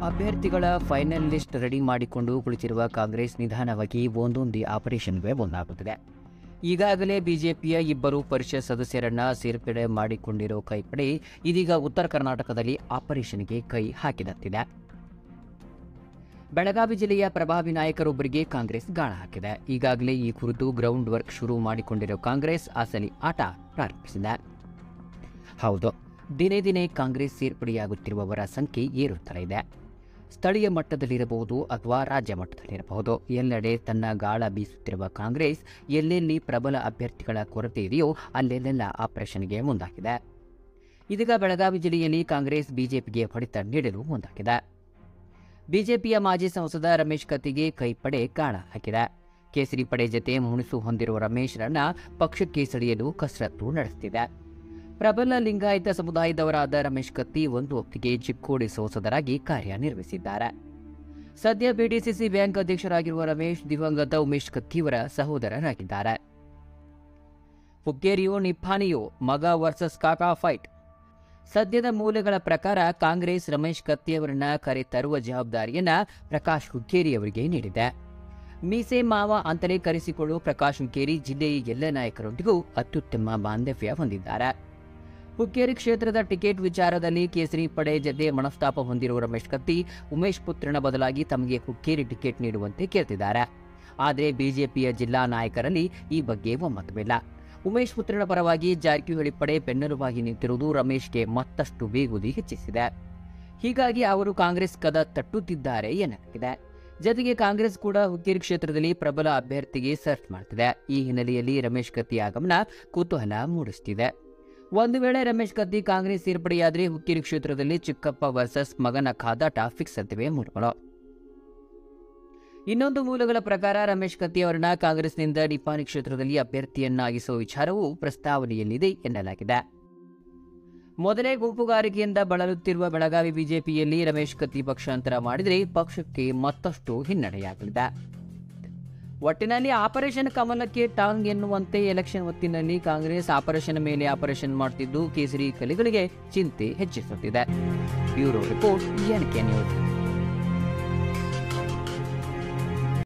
ಅಭ್ಯರ್ಥಿಗಳ final list ready ಮಾಡಿಕೊಂಡು ಕುಳಿತಿರುವ ಕಾಂಗ್ರೆಸ್ ನಿಧಾನವಾಗಿ ಒಂದೊಂದೇ ಆಪರೇಷನ್ಗೆ ಮುಂದಾಗುತ್ತಿದೆ ಈಗಾಗಲೇ ಬಿಜೆಪಿಯ ಇಬ್ಬರು ಪರಿಷತ್ ಸದಸ್ಯರನ್ನ ಸೇರ್ಪಡೆ ಮಾಡಿಕೊಂಡಿರೋ ಕೈಪಡೆ ಇದೀಗ ಉತ್ತರ ಕರ್ನಾಟಕದಲ್ಲಿ ಆಪರೇಷನ್ಗೆ ಕೈ ಹಾಕಿದಂತಿದೆ ಬೆಳಗಾವಿ ಜಿಲ್ಲೆಯ ಪ್ರಭಾವಿ ನಾಯಕರೊಬ್ಬರಿಗೆ ಕಾಂಗ್ರೆಸ್ ಗಾಳ ಹಾಕಿದೆ ಈಗಾಗಲೇ ಈ ಕುರಿತು ಗ್ರೌಂಡ್ ವರ್ಕ್ ಶುರು ಮಾಡಿಕೊಂಡಿರೋ ಕಾಂಗ್ರೆಸ್ ಅಸಲಿ ಆಟ ಪ್ರಾರಂಭಿಸಿದೆ ಹೌದು ದಿನೇ ದಿನೇ ಕಾಂಗ್ರೆಸ್ ಸೇರ್ಪಡೆಯಾಗುತ್ತಿರುವವರ ಸಂಖ್ಯೆ ಏರುತ್ತಲೇ ಇದೆ ಸ್ಥಳೀಯ ಮಟ್ಟದಲ್ಲಿರಬಹುದು ಅಥವಾ ರಾಜ್ಯ ಮಟ್ಟದಲ್ಲಿರಬಹುದು ಎಲ್ಲೆಡೆ ತನ್ನ ಗಾಳ ಬೀಸುತ್ತಿರುವ ಕಾಂಗ್ರೆಸ್ ಎಲ್ಲೆಲ್ಲಿ ಪ್ರಬಲ ಅಭ್ಯರ್ಥಿಗಳ ಕೊರತೆ ಇದೆಯೋ ಅಲ್ಲೆಲ್ಲೆಲ್ಲ ಆಪರೇಷನ್ಗೆ ಮುಂದಾಗಿದೆ ಇದೀಗ ಬೆಳಗಾವಿ ಜಿಲ್ಲೆಯಲ್ಲಿ ಕಾಂಗ್ರೆಸ್ ಬಿಜೆಪಿಗೆ ಹೊಡೆತ ನೀಡಲು ಮುಂದಾಗಿದೆ ಬಿಜೆಪಿಯ ಮಾಜಿ ಸಂಸದ ರಮೇಶ್ ಕತ್ತಿಗೆ ಕೈಪಡೆ ಗಾಳ ಹಾಕಿದೆ ಕೇಸರಿ ಪಡೆ ಜತೆ ಮುನಿಸು ಹೊಂದಿರುವ ರಮೇಶ್ರನ್ನ ಪಕ್ಷಕ್ಕೆ ಸೆಳೆಯಲು ಕಸರತ್ತು ನಡೆಸುತ್ತಿದೆ ಪ್ರಬಲ ಲಿಂಗಾಯತ ಸಮುದಾಯದವರಾದ ರಮೇಶ್ ಕತ್ತಿ ಒಂದು ಹೊತ್ತಿಗೆ ಚಿಕ್ಕೋಡಿ ಸಂಸದರಾಗಿ ಕಾರ್ಯನಿರ್ವಹಿಸಿದ್ದಾರೆ ಸದ್ಯ ಬಿಡಿಸಿಸಿ ಬ್ಯಾಂಕ್ ಅಧ್ಯಕ್ಷರಾಗಿರುವ ರಮೇಶ್ ದಿವಂಗತ ಉಮೇಶ್ ಕತ್ತಿಯವರ ಸಹೋದರರಾಗಿದ್ದಾರೆ ಹುಕ್ಕೇರಿಯೋ ನಿಪ್ಪಾಣಿಯೋ ಮಗ ವರ್ಸಸ್ ಕಾಕಾ ಫೈಟ್ ಸದ್ಯದ ಮೂಲಗಳ ಪ್ರಕಾರ ಕಾಂಗ್ರೆಸ್ ರಮೇಶ್ ಕತ್ತಿಯವರನ್ನ ಕರೆ ತರುವ ಜವಾಬ್ದಾರಿಯನ್ನ ಪ್ರಕಾಶ್ ಹುಕ್ಕೇರಿ ಅವರಿಗೆ ನೀಡಿದೆ ಮೀಸೆ ಮಾವ ಅಂತಲೇ ಕರೆಸಿಕೊಳ್ಳುವ ಪ್ರಕಾಶ್ ಹುಕ್ಕೇರಿ ಜಿಲ್ಲೆಯ ಎಲ್ಲ ನಾಯಕರೊಂದಿಗೂ ಅತ್ಯುತ್ತಮ ಬಾಂಧವ್ಯ ಹೊಂದಿದ್ದಾರೆ ಹುಕ್ಕೇರಿ ಕ್ಷೇತ್ರದ ಟಿಕೆಟ್ ವಿಚಾರದಲ್ಲಿ ಕೇಸರಿ ಪಡೆ ಜತೆ ಮನಸ್ತಾಪ ಹೊಂದಿರುವ ರಮೇಶ್ ಕತ್ತಿ ಉಮೇಶ್ ಪುತ್ರನ ಬದಲಾಗಿ ತಮಗೆ ಹುಕ್ಕೇರಿ ಟಿಕೆಟ್ ನೀಡುವಂತೆ ಕೇಳ್ತಿದ್ದಾರೆ ಆದರೆ ಬಿಜೆಪಿಯ ಜಿಲ್ಲಾ ನಾಯಕರಲ್ಲಿ ಈ ಬಗ್ಗೆ ಒಮ್ಮತವಿಲ್ಲ ಉಮೇಶ್ ಪುತ್ರನ ಪರವಾಗಿ ಜಾರಕಿಹೊಳಿ ಪಡೆ ಬೆನ್ನೆಲುಬಾಗಿ ನಿಂತಿರುವುದು ರಮೇಶ್ಗೆ ಮತ್ತಷ್ಟು ಬೇಗುದಿ ಹೆಚ್ಚಿಸಿದೆ ಹೀಗಾಗಿ ಅವರು ಕಾಂಗ್ರೆಸ್ ಕದ ತಟ್ಟುತ್ತಿದ್ದಾರೆ ಎನ್ನಲಾಗಿದೆ ಜತೆಗೆ ಕಾಂಗ್ರೆಸ್ ಕೂಡ ಹುಕ್ಕೇರಿ ಕ್ಷೇತ್ರದಲ್ಲಿ ಪ್ರಬಲ ಅಭ್ಯರ್ಥಿಗೆ ಸರ್ಚ್ ಮಾಡ್ತಿದೆ ಈ ಹಿನ್ನೆಲೆಯಲ್ಲಿ ರಮೇಶ್ ಕತ್ತಿ ಆಗಮನ ಕುತೂಹಲ ಮೂಡಿಸುತ್ತಿದೆ ಒಂದು ವೇಳೆ ರಮೇಶ್ ಕತ್ತಿ ಕಾಂಗ್ರೆಸ್ ಸೇರ್ಪಡೆಯಾದರೆ ಹುಕ್ಕೇರಿ ಕ್ಷೇತ್ರದಲ್ಲಿ ಚಿಕ್ಕಪ್ಪ ವರ್ಸಸ್ ಮಗನ ಕಾದಾಟ ಫಿಕ್ಸ್ ಅಂತಿವೆ ಮೂಲಗಳು ಇನ್ನೊಂದು ಮೂಲಗಳ ಪ್ರಕಾರ ರಮೇಶ್ ಕತ್ತಿ ಅವರನ್ನ ಕಾಂಗ್ರೆಸ್ನಿಂದ ನಿಪಾನಿ ಕ್ಷೇತ್ರದಲ್ಲಿ ಅಭ್ಯರ್ಥಿಯನ್ನಾಗಿಸುವ ವಿಚಾರವೂ ಪ್ರಸ್ತಾವನೆಯಲ್ಲಿದೆ ಎನ್ನಲಾಗಿದೆ ಮೊದಲೇ ಗುಂಪುಗಾರಿಕೆಯಿಂದ ಬಳಲುತ್ತಿರುವ ಬೆಳಗಾವಿ ಬಿಜೆಪಿಯಲ್ಲಿ ರಮೇಶ್ ಕತ್ತಿ ಪಕ್ಷಾಂತರ ಮಾಡಿದರೆ ಪಕ್ಷಕ್ಕೆ ಮತ್ತಷ್ಟು ಹಿನ್ನಡೆಯಾಗಲಿದೆ ಒಟ್ಟಿನಲ್ಲಿ ಆಪರೇಷನ್ ಕಮಲಕ್ಕೆ ಟಾಂಗ್ ಎನ್ನುವಂತೆ ಎಲೆಕ್ಷನ್ ಹೊತ್ತಿನಲ್ಲಿ ಕಾಂಗ್ರೆಸ್ ಆಪರೇಷನ್ ಮೇಲೆ ಆಪರೇಷನ್ ಮಾಡ್ತಿದ್ದು ಕೇಸರಿ ಕಲಿಗಳಿಗೆ ಚಿಂತೆ ಹೆಚ್ಚಿಸುತ್ತಿದೆ bureau report N K news